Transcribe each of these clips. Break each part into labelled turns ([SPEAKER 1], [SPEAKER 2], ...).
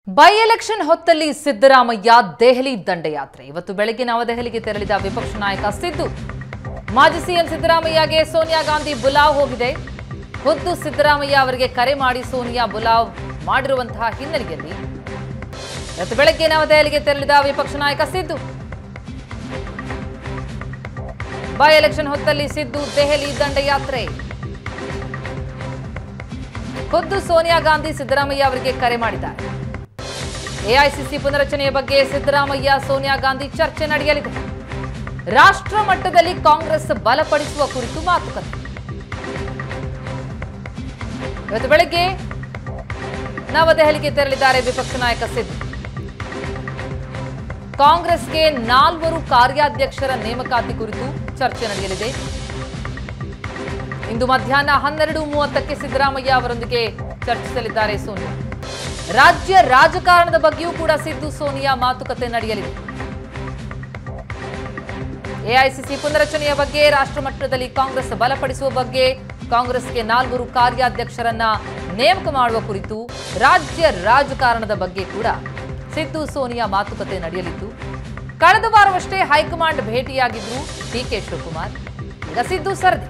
[SPEAKER 1] by election ಹೊತ್ತಲ್ಲಿ ಸಿದ್ದರಾಮಯ್ಯ ದೆಹಲಿ ದಂಡಯಾತ್ರೆ ಇವತ್ತು ಬೆಳಗ್ಗೆ ನವದೆಹಲಿಗೆ ತೆರಳಿದ ವಿಪಕ್ಷ ನಾಯಕ ಸಿದ್ದು ಮಾಜಿ ಸಿಎಂ ಸಿದ್ದರಾಮಯ್ಯಗೆ ಸೋನಿಯಾ ಗಾಂಧಿ ಬುಲಾವ್ ಹೋಗಿದೆ ಖುದ್ದು ಸಿದ್ದರಾಮಯ್ಯ ಅವರಿಗೆ ಕರೆ ಮಾಡಿ ಸೋನಿಯಾ ಬುಲಾವ್ ಮಾಡಿರುವಂತಹ ಹಿನ್ನೆಲೆಯಲ್ಲಿ ಇವತ್ತು ಬೆಳಗ್ಗೆ ನವದೆಹಲಿಗೆ ತೆರಳಿದ ವಿಪಕ್ಷ ನಾಯಕ ಸಿದ್ದು ಬೈ ಎಲೆಕ್ಷನ್ ಹೊತ್ತಲ್ಲಿ ಸಿದ್ದು ದೆಹಲಿ ದಂಡಯಾತ್ರೆ ಖುದ್ದು ಸೋನಿಯಾ ಗಾಂಧಿ ಸಿದ್ದರಾಮಯ್ಯ ಅವರಿಗೆ ಕರೆ ಮಾಡಿದ್ದಾರೆ ಎಐಸಿಸಿ ಪುನರಚನೆಯ ಬಗ್ಗೆ ಸಿದ್ದರಾಮಯ್ಯ ಸೋನಿಯಾ ಗಾಂಧಿ ಚರ್ಚೆ ನಡೆಯಲಿದೆ ರಾಷ್ಟ್ರ ಮಟ್ಟದಲ್ಲಿ ಕಾಂಗ್ರೆಸ್ ಬಲಪಡಿಸುವ ಕುರಿತು ಮಾತುಕತೆ ಇವತ್ತು ಬೆಳಗ್ಗೆ ನವದೆಹಲಿಗೆ ತೆರಳಿದ್ದಾರೆ ವಿಪಕ್ಷ ನಾಯಕ ಸಿದ್ದು ಕಾಂಗ್ರೆಸ್ಗೆ ನಾಲ್ವರು ಕಾರ್ಯಾಧ್ಯಕ್ಷರ ನೇಮಕಾತಿ ಕುರಿತು ಚರ್ಚೆ ನಡೆಯಲಿದೆ ಇಂದು ಮಧ್ಯಾಹ್ನ ಹನ್ನೆರಡು ಮೂವತ್ತಕ್ಕೆ ಸಿದ್ದರಾಮಯ್ಯ ಅವರೊಂದಿಗೆ ಚರ್ಚಿಸಲಿದ್ದಾರೆ ಸೋನಿಯಾ ರಾಜ್ಯ ರಾಜಕಾರಣದ ಬಗ್ಗೆಯೂ ಕೂಡ ಸಿದ್ದು ಸೋನಿಯಾ ಮಾತುಕತೆ ನಡೆಯಲಿದೆ ಎಐಸಿಸಿ ಪುನರಚನೆಯ ಬಗ್ಗೆ ರಾಷ್ಟ್ರ ಮಟ್ಟದಲ್ಲಿ ಕಾಂಗ್ರೆಸ್ ಬಲಪಡಿಸುವ ಬಗ್ಗೆ ಕಾಂಗ್ರೆಸ್ಗೆ ನಾಲ್ವರು ಕಾರ್ಯಾಧ್ಯಕ್ಷರನ್ನ ನೇಮಕ ಮಾಡುವ ಕುರಿತು ರಾಜ್ಯ ರಾಜಕಾರಣದ ಬಗ್ಗೆ ಕೂಡ ಸಿದ್ದು ಸೋನಿಯಾ ಮಾತುಕತೆ ನಡೆಯಲಿದ್ದು ಕಳೆದ ವಾರವಷ್ಟೇ ಹೈಕಮಾಂಡ್ ಭೇಟಿಯಾಗಿದ್ರು ಡಿಕೆ ಶಿವಕುಮಾರ್ ಈಗ ಸಿದ್ದು ಸರದಿ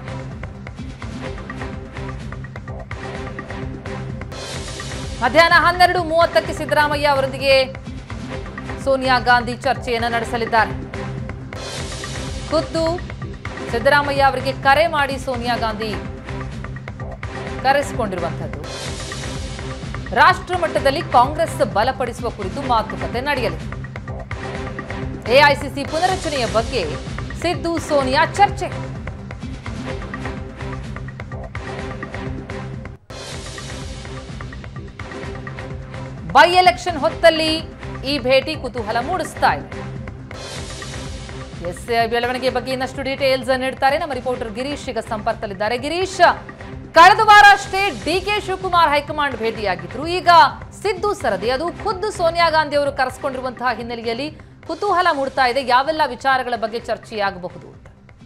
[SPEAKER 1] ಮಧ್ಯಾಹ್ನ ಹನ್ನೆರಡು ಮೂವತ್ತಕ್ಕೆ ಸಿದ್ದರಾಮಯ್ಯ ಅವರೊಂದಿಗೆ ಸೋನಿಯಾ ಗಾಂಧಿ ಚರ್ಚೆಯನ್ನು ನಡೆಸಲಿದ್ದಾರೆ ಖುದ್ದು ಸಿದ್ದರಾಮಯ್ಯ ಅವರಿಗೆ ಕರೆ ಮಾಡಿ ಸೋನಿಯಾ ಗಾಂಧಿ ಕರೆಸಿಕೊಂಡಿರುವಂಥದ್ದು ರಾಷ್ಟ್ರ ಮಟ್ಟದಲ್ಲಿ ಕಾಂಗ್ರೆಸ್ ಬಲಪಡಿಸುವ ಕುರಿತು ಮಾತುಕತೆ ನಡೆಯಲಿದೆ ಎಐಸಿಸಿ ಪುನರಚನೆಯ ಬಗ್ಗೆ ಸಿದ್ದು ಸೋನಿಯಾ ಚರ್ಚೆ ಬೈ ಎಲೆಕ್ಷನ್ ಹೊತ್ತಲ್ಲಿ ಈ ಭೇಟಿ ಕುತೂಹಲ ಮೂಡಿಸ್ತಾ ಇದೆ ಎಸ್ ಬೆಳವಣಿಗೆ ಬಗ್ಗೆ ಇನ್ನಷ್ಟು ಡೀಟೇಲ್ಸ್ ನೀಡ್ತಾರೆ ನಮ್ಮ ರಿಪೋರ್ಟರ್ ಗಿರೀಶ್ ಈಗ ಸಂಪರ್ಕದಲ್ಲಿದ್ದಾರೆ ಗಿರೀಶ್ ಕಳೆದ ವಾರ ಅಷ್ಟೇ ಡಿ ಕೆ ಶಿವಕುಮಾರ್ ಹೈಕಮಾಂಡ್ ಭೇಟಿಯಾಗಿದ್ರು ಈಗ ಸಿದ್ದು ಸರದಿ ಅದು ಖುದ್ದು ಸೋನಿಯಾ ಗಾಂಧಿ ಅವರು ಕರೆಸಿಕೊಂಡಿರುವಂತಹ ಹಿನ್ನೆಲೆಯಲ್ಲಿ ಕುತೂಹಲ ಮೂಡ್ತಾ ಇದೆ ಯಾವೆಲ್ಲ ವಿಚಾರಗಳ ಬಗ್ಗೆ ಚರ್ಚೆಯಾಗಬಹುದು ಅಂತ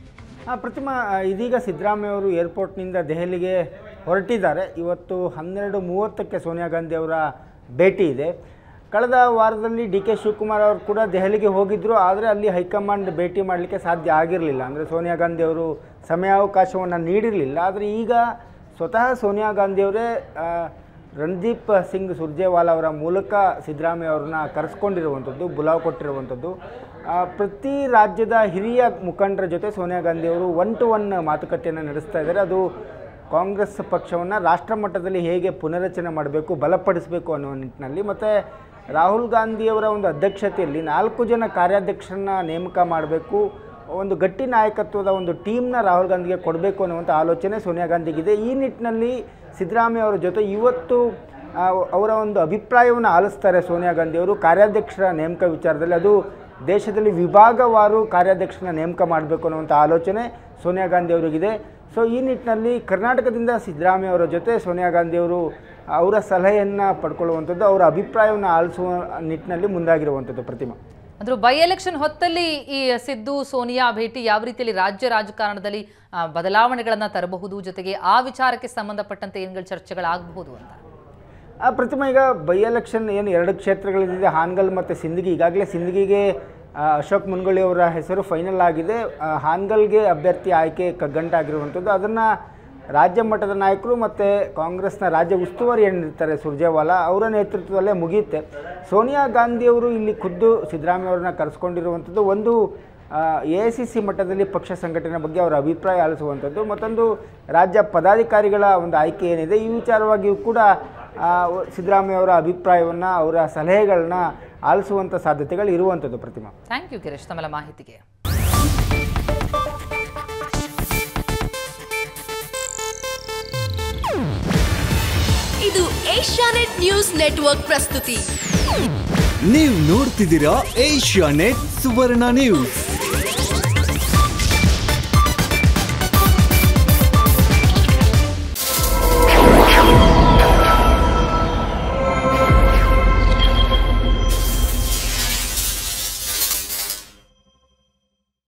[SPEAKER 2] ಆ, ಪ್ರತಿಮಾ ಆ, ಇದೀಗ ಸಿದ್ದರಾಮಯ್ಯ ಅವರು ಏರ್ಪೋರ್ಟ್ನಿಂದ ದೆಹಲಿಗೆ ಹೊರಟಿದ್ದಾರೆ ಇವತ್ತು ಹನ್ನೆರಡು ಮೂವತ್ತಕ್ಕೆ ಸೋನಿಯಾ ಗಾಂಧಿ ಅವರ ಭೇಟಿ ಇದೆ ಕಳೆದ ವಾರದಲ್ಲಿ ಡಿ ಕೆ ಶಿವಕುಮಾರ್ ಅವರು ಕೂಡ ದೆಹಲಿಗೆ ಹೋಗಿದ್ದರು ಆದರೆ ಅಲ್ಲಿ ಹೈಕಮಾಂಡ್ ಭೇಟಿ ಮಾಡಲಿಕ್ಕೆ ಸಾಧ್ಯ ಆಗಿರಲಿಲ್ಲ ಅಂದರೆ ಸೋನಿಯಾ ಗಾಂಧಿ ಅವರು ಸಮಯಾವಕಾಶವನ್ನು ನೀಡಿರಲಿಲ್ಲ ಆದರೆ ಈಗ ಸ್ವತಃ ಸೋನಿಯಾ ಗಾಂಧಿಯವರೇ ಆ, ರಣದೀಪ್ ಸಿಂಗ್ ಸುರ್ಜೇವಾಲಾ ಅವರ ಮೂಲಕ ಸಿದ್ದರಾಮಯ್ಯ ಅವ್ರನ್ನ ಕರೆಸ್ಕೊಂಡಿರುವಂಥದ್ದು ಬುಲಾವ್ ಕೊಟ್ಟಿರುವಂಥದ್ದು ಆ, ಪ್ರತಿ ರಾಜ್ಯದ ಹಿರಿಯ ಮುಖಂಡರ ಜೊತೆ ಸೋನಿಯಾ ಗಾಂಧಿ ಅವರು ಒನ್ ಟು ಒನ್ ಮಾತುಕತೆಯನ್ನು ನಡೆಸ್ತಾ ಇದ್ದಾರೆ ಅದು ಕಾಂಗ್ರೆಸ್ ಪಕ್ಷವನ್ನು ರಾಷ್ಟ್ರ ಮಟ್ಟದಲ್ಲಿ ಹೇಗೆ ಪುನರಚನೆ ಮಾಡಬೇಕು ಬಲಪಡಿಸಬೇಕು ಅನ್ನುವ ನಿಟ್ಟಿನಲ್ಲಿ ಮತ್ತು ರಾಹುಲ್ ಗಾಂಧಿಯವರ ಒಂದು ಅಧ್ಯಕ್ಷತೆಯಲ್ಲಿ ನಾಲ್ಕು ಜನ ಕಾರ್ಯಾಧ್ಯಕ್ಷರನ್ನ ನೇಮಕ ಮಾಡಬೇಕು ಒಂದು ಗಟ್ಟಿ ನಾಯಕತ್ವದ ಒಂದು ಟೀಮ್ನ ರಾಹುಲ್ ಗಾಂಧಿಗೆ ಕೊಡಬೇಕು ಅನ್ನುವಂಥ ಆಲೋಚನೆ ಸೋನಿಯಾ ಗಾಂಧಿಗಿದೆ ಈ ನಿಟ್ಟಿನಲ್ಲಿ ಸಿದ್ದರಾಮಯ್ಯ ಅವರ ಜೊತೆ ಇವತ್ತು ಆ, ಅವರ ಒಂದು ಅಭಿಪ್ರಾಯವನ್ನು ಆಲಿಸ್ತಾರೆ ಸೋನಿಯಾ ಗಾಂಧಿಯವರು ಕಾರ್ಯಾಧ್ಯಕ್ಷರ ನೇಮಕ ವಿಚಾರದಲ್ಲಿ ಅದು ದೇಶದಲ್ಲಿ ವಿಭಾಗವಾರು ಕಾರ್ಯಾಧ್ಯಕ್ಷರನ್ನ ನೇಮಕ ಮಾಡಬೇಕು ಅನ್ನುವಂಥ ಆಲೋಚನೆ ಸೋನಿಯಾ ಗಾಂಧಿ ಅವರಿಗಿದೆ ಸೊ ಈ ನಿಟ್ಟಿನಲ್ಲಿ ಕರ್ನಾಟಕದಿಂದ ಸಿದ್ದರಾಮಯ್ಯ ಅವರ ಜೊತೆ ಸೋನಿಯಾ ಗಾಂಧಿಯವರು ಅವರ ಸಲಹೆಯನ್ನು ಪಡ್ಕೊಳ್ಳುವಂಥದ್ದು ಅವರ ಅಭಿಪ್ರಾಯವನ್ನು ಆಲಿಸುವ ನಿಟ್ಟಿನಲ್ಲಿ ಮುಂದಾಗಿರುವಂಥದ್ದು ಪ್ರತಿಮಾ
[SPEAKER 1] ಅಂದ್ರೆ ಬೈ ಎಲೆಕ್ಷನ್ ಹೊತ್ತಲ್ಲಿ ಈ ಸಿದ್ದು ಸೋನಿಯಾ ಭೇಟಿ ಯಾವ ರೀತಿಯಲ್ಲಿ ರಾಜ್ಯ ರಾಜಕಾರಣದಲ್ಲಿ ಆ, ಬದಲಾವಣೆಗಳನ್ನ ತರಬಹುದು ಜೊತೆಗೆ ಆ ವಿಚಾರಕ್ಕೆ ಸಂಬಂಧಪಟ್ಟಂತೆ ಏನ್ಗಳು ಚರ್ಚೆಗಳಾಗಬಹುದು ಅಂತ
[SPEAKER 2] ಆ ಪ್ರತಿಮಾ ಈಗ ಬೈ ಎಲೆಕ್ಷನ್ ಏನು ಎರಡು ಕ್ಷೇತ್ರಗಳಿದೆ ಹಾನಗಲ್ ಮತ್ತು ಸಿಂದಗಿ ಈಗಾಗಲೇ ಸಿಂದಗಿಗೆ ಆ, ಅಶೋಕ್ ಮುನ್ಗಳಿ ಅವರ ಹೆಸರು ಫೈನಲ್ ಆಗಿದೆ ಆ, ಹಾನಗಲ್ಗೆ ಅಭ್ಯರ್ಥಿ ಆಯ್ಕೆ ಕಗ್ಗಂಟಾಗಿರುವಂಥದ್ದು ಅದನ್ನು ರಾಜ್ಯ ಮಟ್ಟದ ನಾಯಕರು ಮತ್ತು ಕಾಂಗ್ರೆಸ್ನ ರಾಜ್ಯ ಉಸ್ತುವಾರಿ ಏನಿರ್ತಾರೆ ಸುರ್ಜೇವಾಲಾ ಅವರ ನೇತೃತ್ವದಲ್ಲೇ ಮುಗಿಯುತ್ತೆ ಸೋನಿಯಾ ಗಾಂಧಿಯವರು ಇಲ್ಲಿ ಖುದ್ದು ಸಿದ್ದರಾಮಯ್ಯ ಅವ್ರನ್ನ ಕರೆಸ್ಕೊಂಡಿರುವಂಥದ್ದು ಒಂದು ಎ ಐ ಸಿ ಸಿ ಮಟ್ಟದಲ್ಲಿ ಪಕ್ಷ ಸಂಘಟನೆ ಬಗ್ಗೆ ಅವರ ಅಭಿಪ್ರಾಯ ಆಲಿಸುವಂಥದ್ದು ಮತ್ತೊಂದು ರಾಜ್ಯ ಪದಾಧಿಕಾರಿಗಳ ಒಂದು ಆಯ್ಕೆ ಏನಿದೆ ಈ ವಿಚಾರವಾಗಿಯೂ ಕೂಡ ಆ, ಸಿದ್ದರಾಮಯ್ಯ ಅವರ ಅಭಿಪ್ರಾಯವನ್ನು ಅವರ ಸಲಹೆಗಳನ್ನ ಆಲಿಸುವಂಥ ಸಾಧ್ಯತೆಗಳು ಇರುವಂಥದ್ದು ಪ್ರತಿಮಾ
[SPEAKER 1] ಥ್ಯಾಂಕ್ ಯು ಗಿರೀಶ್ ತಮ್ಮೆಲ್ಲ ಮಾಹಿತಿಗೆ
[SPEAKER 3] ಇದು ಏಷ್ಯಾನೆಟ್ ನ್ಯೂಸ್ ನೆಟ್ವರ್ಕ್ ಪ್ರಸ್ತುತಿ
[SPEAKER 4] ನೀವು ನೋಡ್ತಿದ್ದೀರಾ ಏಷ್ಯಾ ನೆಟ್ ಸುವರ್ಣ ನ್ಯೂಸ್